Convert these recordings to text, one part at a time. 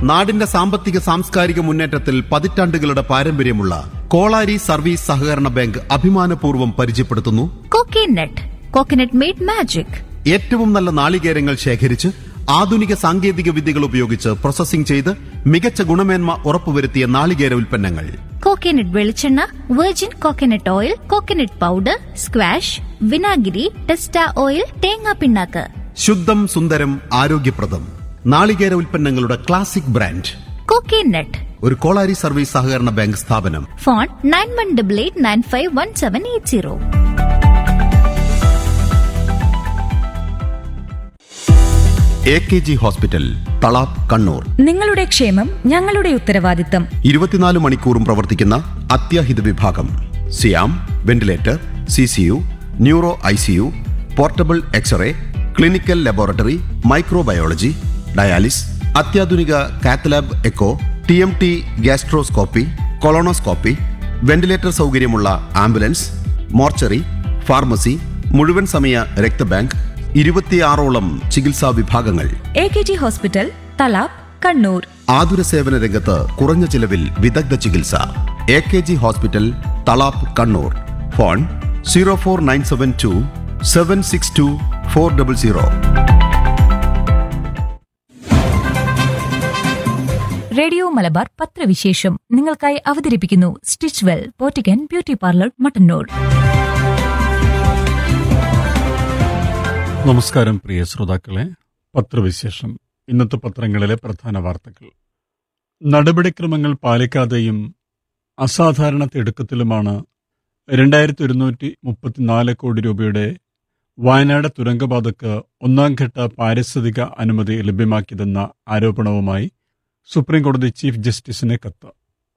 നാടിന്റെ സാമ്പത്തിക സാംസ്കാരിക മുന്നേറ്റത്തിൽ പതിറ്റാണ്ടുകളുടെ പാരമ്പര്യമുള്ള കോളാരി സർവീസ് സഹകരണ ബാങ്ക് അഭിമാനപൂർവ്വം പരിചയപ്പെടുത്തുന്നു കോക്കനട്ട് കോക്കനട്ട് മെയ്ഡ് മാജിക് ഏറ്റവും നല്ല നാളികേരങ്ങൾ ശേഖരിച്ച് ആധുനിക സാങ്കേതിക വിദ്യകൾ ഉപയോഗിച്ച് പ്രോസസ്സിംഗ് ചെയ്ത് മികച്ച ഗുണമേന്മ ഉറപ്പുവരുത്തിയ നാളികേര ഉൽപ്പന്നങ്ങൾ കോക്കനട്ട് വെളിച്ചെണ്ണ virgin coconut oil coconut powder squash വിനാഗിരി ടെസ്റ്റ ഓയിൽ തേങ്ങാ പിണ്ണാക്ക് ശുദ്ധം സുന്ദരം ആരോഗ്യപ്രദം നാളികേര ഉൽപ്പന്നങ്ങളുടെ ക്ലാസിക് ബ്രാൻഡ് കോക്കനട്ട് ഒരു കോളാരി സർവീസ് സഹകരണ ബാങ്ക് സ്ഥാപനം phone nine one double eight nine five one seven eight zero A K G hospital Thalap Kannur നിങ്ങളുടെ ക്ഷേമം ഞങ്ങളുടെ ഉത്തരവാദിത്തം ഇരുപത്തിനാല് മണിക്കൂറും പ്രവർത്തിക്കുന്ന അത്യാഹിത വിഭാഗം സിയാം ventilator C C U neuro I C U portable X-ray clinical laboratory microbiology dialysis അത്യാധുനിക cath lab echo T M T gastroscopy colonoscopy ventilator സൗകര്യമുള്ള ആംബുലൻസ് മോർച്ചറി ഫാർമസി മുഴുവൻ സമയ രക്തബാങ്ക് ഇരുപത്തിയാറോളം ചികിത്സാ വിഭാഗങ്ങൾ A K G hospital Thalap Kannur ആതുര സേവന രംഗത്ത് കുറഞ്ഞ ചിലവിൽ വിദഗ്ധ ചികിത്സ A K G hospital Thalap Kannur phone zero four nine seven two seven six two four double zero radio Malabar പത്രവിശേഷം നിങ്ങൾക്കായി അവതരിപ്പിക്കുന്നു സ്റ്റിച്ച് വെൽ പോറ്റിക്കൻ ബ്യൂട്ടി പാർലർ മട്ടന്നൂർ നമസ്കാരം പ്രിയ ശ്രോതാക്കളെ പത്രവിശേഷം ഇന്നത്തെ പത്രങ്ങളിലെ പ്രധാന വാർത്തകൾ നടപടിക്രമങ്ങൾ പാലിക്കാതെയും അസാധാരണ തിടുക്കത്തിലുമാണ് രണ്ടായിരത്തി ഒരുന്നൂറ്റി മുപ്പത്തിനാല് കോടി രൂപയുടെ വയനാട് തുരങ്കപാതക്ക് ഒന്നാം ഘട്ട പാരിസ്ഥിതിക അനുമതി ലഭ്യമാക്കിയതെന്ന ആരോപണവുമായി സുപ്രീംകോടതി ചീഫ് ജസ്റ്റിസിന് കത്ത്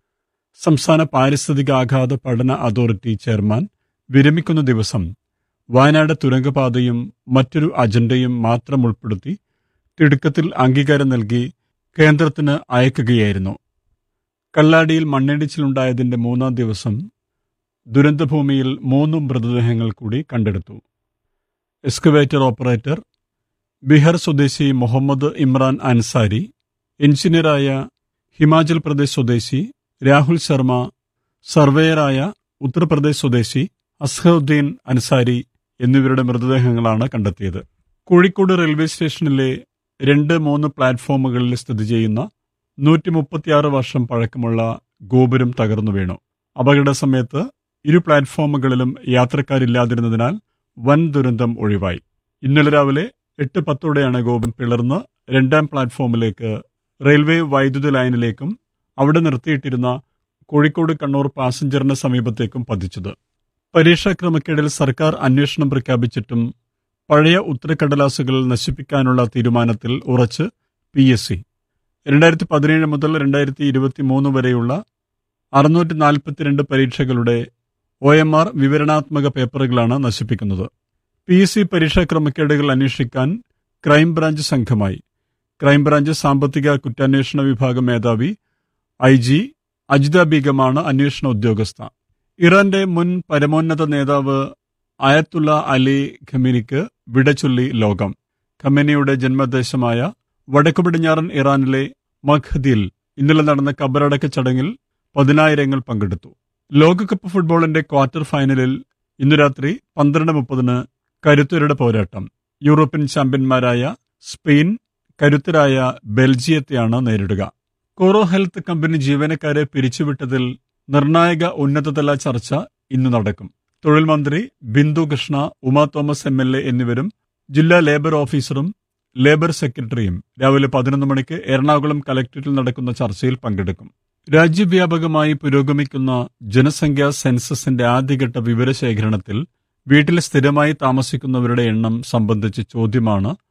സംസ്ഥാന പാരിസ്ഥിതിക ആഘാത പഠന അതോറിറ്റി ചെയർമാൻ വിരമിക്കുന്ന ദിവസം വയനാട് തുരങ്കപാതയും മറ്റൊരു അജണ്ടയും മാത്രം ഉൾപ്പെടുത്തി തിടുക്കത്തിൽ അംഗീകാരം നൽകി കേന്ദ്രത്തിന് അയക്കുകയായിരുന്നു കള്ളാടിയിൽ മണ്ണിടിച്ചിലുണ്ടായതിന്റെ മൂന്നാം ദിവസം ദുരന്തഭൂമിയിൽ മൂന്ന് മൃതദേഹങ്ങൾ കൂടി കണ്ടെടുത്തു എക്സ്കവേറ്റർ ഓപ്പറേറ്റർ ബീഹാർ സ്വദേശി മുഹമ്മദ് ഇമ്രാൻ അൻസാരി എഞ്ചിനീയറായ ഹിമാചൽ പ്രദേശ് സ്വദേശി രാഹുൽ ശർമ്മ സർവേയറായ ഉത്തർപ്രദേശ് സ്വദേശി അസ്ഹറുദ്ദീൻ അൻസാരി എന്നിവരുടെ മൃതദേഹങ്ങളാണ് കണ്ടെത്തിയത് കോഴിക്കോട് റെയിൽവേ സ്റ്റേഷനിലെ രണ്ട് മൂന്ന് പ്ലാറ്റ്ഫോമുകളിൽ സ്ഥിതി ചെയ്യുന്ന നൂറ്റി മുപ്പത്തിയാറ് വർഷം പഴക്കമുള്ള ഗോപുരം തകർന്നു വീണു അപകട സമയത്ത് ഇരു പ്ലാറ്റ്ഫോമുകളിലും യാത്രക്കാരില്ലാതിരുന്നതിനാൽ വൻ ദുരന്തം ഒഴിവായി ഇന്നലെ രാവിലെ എട്ട് പത്തോടെയാണ് ഗോപുരം പിളർന്ന് രണ്ടാം പ്ലാറ്റ്ഫോമിലേക്ക് റെയിൽവേ വൈദ്യുത ലൈനിലേക്കും അവിടെ നിർത്തിയിട്ടിരുന്ന കോഴിക്കോട് കണ്ണൂർ പാസഞ്ചറിന് സമീപത്തേക്കും പതിച്ചത് പരീക്ഷാ ക്രമക്കേടിൽ സർക്കാർ അന്വേഷണം പ്രഖ്യാപിച്ചിട്ടും പഴയ ഉത്തരക്കടലാസുകൾ നശിപ്പിക്കാനുള്ള തീരുമാനത്തിൽ ഉറച്ച് പി എസ് സി രണ്ടായിരത്തി പതിനേഴ് മുതൽ രണ്ടായിരത്തി ഇരുപത്തി മൂന്ന് വരെയുള്ള അറുന്നൂറ്റി നാൽപ്പത്തിരണ്ട് പരീക്ഷകളുടെ ഒ എം ആർ വിവരണാത്മക പേപ്പറുകളാണ് നശിപ്പിക്കുന്നത് പി എസ് സി പരീക്ഷാ ക്രമക്കേടുകൾ അന്വേഷിക്കാൻ ക്രൈംബ്രാഞ്ച് സംഘമായി ക്രൈംബ്രാഞ്ച് സാമ്പത്തിക കുറ്റാന്വേഷണ വിഭാഗം മേധാവി ഐ ജി അജിത ബീഗമാണ് അന്വേഷണ ഉദ്യോഗസ്ഥ ഇറാന്റെ മുൻ പരമോന്നത നേതാവ് അയത്തുള്ള അലി ഖമീനിക്ക് വിടചൊല്ലി ലോകം ഖമേനിയുടെ ജന്മദേശമായ വടക്കു പടിഞ്ഞാറൻ ഇറാനിലെ മഖ്ദിൽ ഇന്നലെ നടന്ന കബറടക്ക ചടങ്ങിൽ പതിനായിരങ്ങൾ പങ്കെടുത്തു ലോകകപ്പ് ഫുട്ബോളിന്റെ ക്വാർട്ടർ ഫൈനലിൽ ഇന്നു രാത്രി പന്ത്രണ്ട് മുപ്പതിന് കരുത്തരുടെ പോരാട്ടം യൂറോപ്യൻ ചാമ്പ്യന്മാരായ സ്പെയിൻ കരുത്തരായ ബെൽജിയത്തെയാണ് നേരിടുക കോറോ ഹെൽത്ത് കമ്പനി ജീവനക്കാരെ പിരിച്ചുവിട്ടതിൽ നിർണായക ഉന്നതതല ചർച്ച ഇന്ന് നടക്കും തൊഴിൽ മന്ത്രി Bindu Krishna Uma Thomas M L A എന്നിവരും ജില്ലാ ലേബർ ഓഫീസറും ലേബർ സെക്രട്ടറിയും രാവിലെ പതിനൊന്ന് മണിക്ക് എറണാകുളം കലക്ടറേറ്റിൽ നടക്കുന്ന ചർച്ചയിൽ പങ്കെടുക്കും രാജ്യവ്യാപകമായി പുരോഗമിക്കുന്ന ജനസംഖ്യാ സെൻസസിന്റെ ആദ്യഘട്ട വിവരശേഖരണത്തിൽ വീട്ടിൽ സ്ഥിരമായി താമസിക്കുന്നവരുടെ എണ്ണം സംബന്ധിച്ച ചോദ്യമാണ്